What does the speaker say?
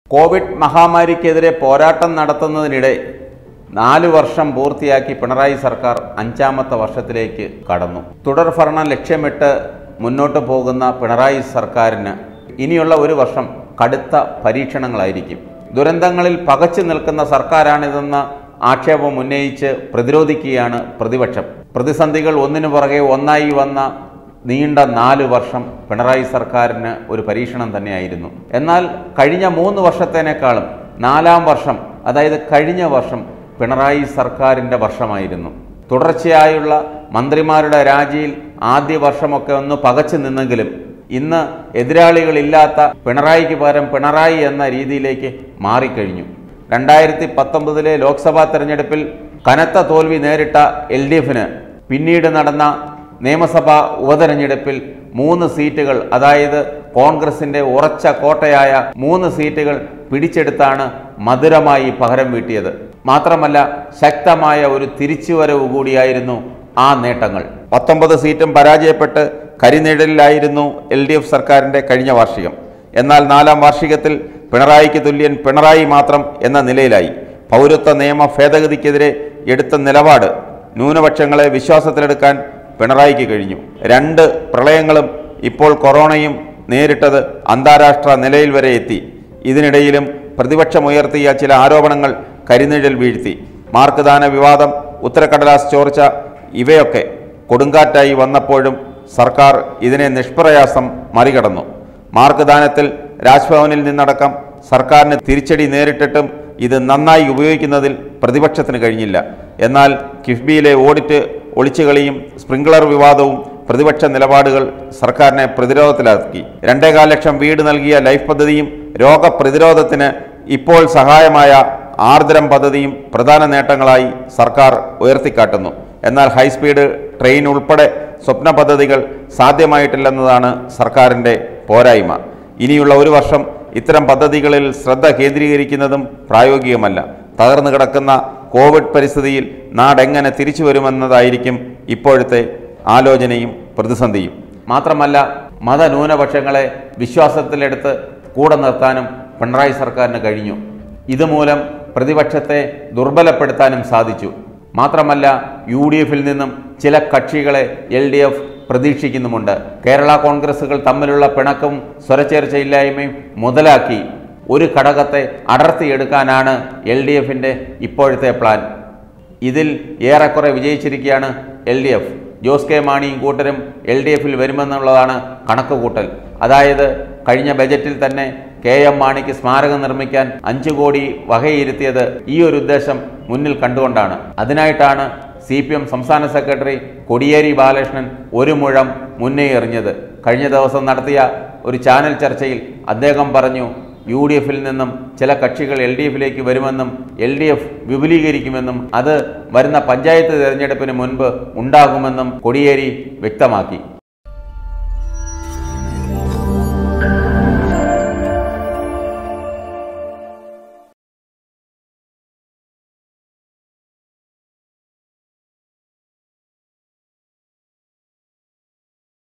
Covid മഹാമാരിക്കെതിരെ പോരാട്ടം നടത്തുന്നതിനിടെ നാല് വർഷം പൂർത്തിയാക്കി പിണറായി സർക്കാർ അഞ്ചാമത്തെ വർഷത്തിലേക്ക് കടന്നു തുടർഭരണം ലക്ഷ്യമിട്ട് മുന്നോട്ട് പോകുന്ന പിണറായി സർക്കാരിന് ഇനിയുള്ള ഒരു വർഷം കടുത്ത പരീക്ഷണങ്ങളായിരിക്കും ദുരന്തങ്ങളിൽ പകച്ചു നിൽക്കുന്ന സർക്കാരാണിതെന്ന ആക്ഷേപം ഉന്നയിച്ച് പ്രതിരോധിക്കുകയാണ് പ്രതിപക്ഷം പ്രതിസന്ധികൾ ഒന്നിനു പുറകെ ഒന്നായി വന്ന നീണ്ട നാല് വർഷം പിണറായി സർക്കാരിന് ഒരു പരീക്ഷണം തന്നെയായിരുന്നു എന്നാൽ കഴിഞ്ഞ മൂന്ന് വർഷത്തേനേക്കാളും നാലാം വർഷം അതായത് കഴിഞ്ഞ വർഷം പിണറായി സർക്കാരിൻ്റെ വർഷമായിരുന്നു തുടർച്ചയായുള്ള മന്ത്രിമാരുടെ രാജിയിൽ ആദ്യ വർഷമൊക്കെ ഒന്ന് പകച്ചു നിന്നെങ്കിലും ഇന്ന് എതിരാളികളില്ലാത്ത പിണറായിക്ക് പകരം പിണറായി എന്ന രീതിയിലേക്ക് മാറിക്കഴിഞ്ഞു രണ്ടായിരത്തി പത്തൊമ്പതിലെ ലോക്സഭാ തെരഞ്ഞെടുപ്പിൽ കനത്ത തോൽവി നേരിട്ട എൽ ഡി എഫിന് പിന്നീട് നടന്ന നിയമസഭാ ഉപതെരഞ്ഞെടുപ്പിൽ മൂന്ന് സീറ്റുകൾ അതായത് കോൺഗ്രസിന്റെ ഉറച്ച കോട്ടയായ മൂന്ന് സീറ്റുകൾ പിടിച്ചെടുത്താണ് മധുരമായി പകരം വീട്ടിയത് മാത്രമല്ല ശക്തമായ ഒരു തിരിച്ചുവരവ് കൂടിയായിരുന്നു ആ നേട്ടങ്ങൾ പത്തൊമ്പത് സീറ്റും പരാജയപ്പെട്ട് കരിനിഴലിലായിരുന്നു എൽ ഡി എഫ് സർക്കാരിന്റെ കഴിഞ്ഞ വാർഷികം എന്നാൽ നാലാം വാർഷികത്തിൽ പിണറായിക്ക് തുല്യൻ പിണറായി മാത്രം എന്ന നിലയിലായി പൗരത്വ നിയമ ഭേദഗതിക്കെതിരെ എടുത്ത നിലപാട് ന്യൂനപക്ഷങ്ങളെ വിശ്വാസത്തിലെടുക്കാൻ പിണറായിക്ക് കഴിഞ്ഞു രണ്ട് പ്രളയങ്ങളും ഇപ്പോൾ കൊറോണയും നേരിട്ടത് അന്താരാഷ്ട്ര നിലയിൽ വരെ എത്തി ഇതിനിടയിലും പ്രതിപക്ഷമുയർത്തിയ ചില ആരോപണങ്ങൾ കരിനിഴൽ വീഴ്ത്തി മാർക്ക് ദാന വിവാദം ഉത്തരക്കടലാസ് ചോർച്ച ഇവയൊക്കെ കൊടുങ്കാറ്റായി വന്നപ്പോഴും സർക്കാർ ഇതിനെ നിഷ്പ്രയാസം മറികടന്നു മാർക്ക് ദാനത്തിൽ രാജ്ഭവനിൽ നിന്നടക്കം സർക്കാരിന് തിരിച്ചടി നേരിട്ടിട്ടും ഇത് നന്നായി ഉപയോഗിക്കുന്നതിൽ പ്രതിപക്ഷത്തിന് കഴിഞ്ഞില്ല എന്നാൽ കിഫ്ബിയിലെ ഓഡിറ്റ് ഒളിച്ചുകളിയും സ്പ്രിംഗ്ലർ വിവാദവും പ്രതിപക്ഷ നിലപാടുകൾ സർക്കാരിനെ പ്രതിരോധത്തിലാക്കി രണ്ടേകാൽ ലക്ഷം വീട് നൽകിയ ലൈഫ് പദ്ധതിയും രോഗപ്രതിരോധത്തിന് ഇപ്പോൾ സഹായമായ ആർദ്രം പദ്ധതിയും പ്രധാന നേട്ടങ്ങളായി സർക്കാർ ഉയർത്തിക്കാട്ടുന്നു എന്നാൽ ഹൈസ്പീഡ് ട്രെയിൻ ഉൾപ്പെടെ സ്വപ്ന പദ്ധതികൾ സാധ്യമായിട്ടില്ലെന്നതാണ് സർക്കാരിൻ്റെ പോരായ്മ ഇനിയുള്ള ഒരു വർഷം ഇത്തരം പദ്ധതികളിൽ ശ്രദ്ധ കേന്ദ്രീകരിക്കുന്നതും പ്രായോഗികമല്ല തകർന്നു കിടക്കുന്ന കോവിഡ് പരിസ്ഥിതിയിൽ നാടെങ്ങനെ തിരിച്ചു വരുമെന്നതായിരിക്കും ഇപ്പോഴത്തെ ആലോചനയും പ്രതിസന്ധിയും മാത്രമല്ല മതന്യൂനപക്ഷങ്ങളെ വിശ്വാസത്തിലെടുത്ത് കൂടെ നിർത്താനും പിണറായി സർക്കാരിന് കഴിഞ്ഞു ഇതുമൂലം പ്രതിപക്ഷത്തെ ദുർബലപ്പെടുത്താനും സാധിച്ചു മാത്രമല്ല യു ഡി എഫിൽ നിന്നും ചില കക്ഷികളെ എൽ ഡി എഫ് പ്രതീക്ഷിക്കുന്നുമുണ്ട് കേരള കോൺഗ്രസുകൾ തമ്മിലുള്ള പിണക്കവും സ്വരച്ചേർച്ചയില്ലായ്മയും മുതലാക്കി ഒരു ഘടകത്തെ അടർത്തിയെടുക്കാനാണ് എൽ ഡി എഫിൻ്റെ ഇപ്പോഴത്തെ പ്ലാൻ ഇതിൽ ഏറെക്കുറെ വിജയിച്ചിരിക്കുകയാണ് L D F Jose K മാണിയും കൂട്ടരും എൽ ഡി എഫിൽ വരുമെന്നുള്ളതാണ് കണക്കുകൂട്ടൽ അതായത് കഴിഞ്ഞ ബജറ്റിൽ തന്നെ കെ എം മാണിക്ക് സ്മാരകം നിർമ്മിക്കാൻ അഞ്ചു കോടി വകയിരുത്തിയത് ഈ ഒരു ഉദ്ദേശം മുന്നിൽ കണ്ടുകൊണ്ടാണ് അതിനായിട്ടാണ് സി പി എം സംസ്ഥാന സെക്രട്ടറി കൊടിയേരി ബാലകൃഷ്ണൻ ഒരു മുഴം മുന്നേ എറിഞ്ഞത് കഴിഞ്ഞ ദിവസം നടത്തിയ ഒരു ചാനൽ ചർച്ചയിൽ അദ്ദേഹം പറഞ്ഞു യു ഡി എഫിൽ നിന്നും ചില കക്ഷികൾ എൽ ഡി എഫിലേക്ക് വരുമെന്നും എൽ ഡി എഫ് വിപുലീകരിക്കുമെന്നും അത് വരുന്ന പഞ്ചായത്ത് തിരഞ്ഞെടുപ്പിന് മുൻപ് ഉണ്ടാകുമെന്നും കൊടിയേരി വ്യക്തമാക്കി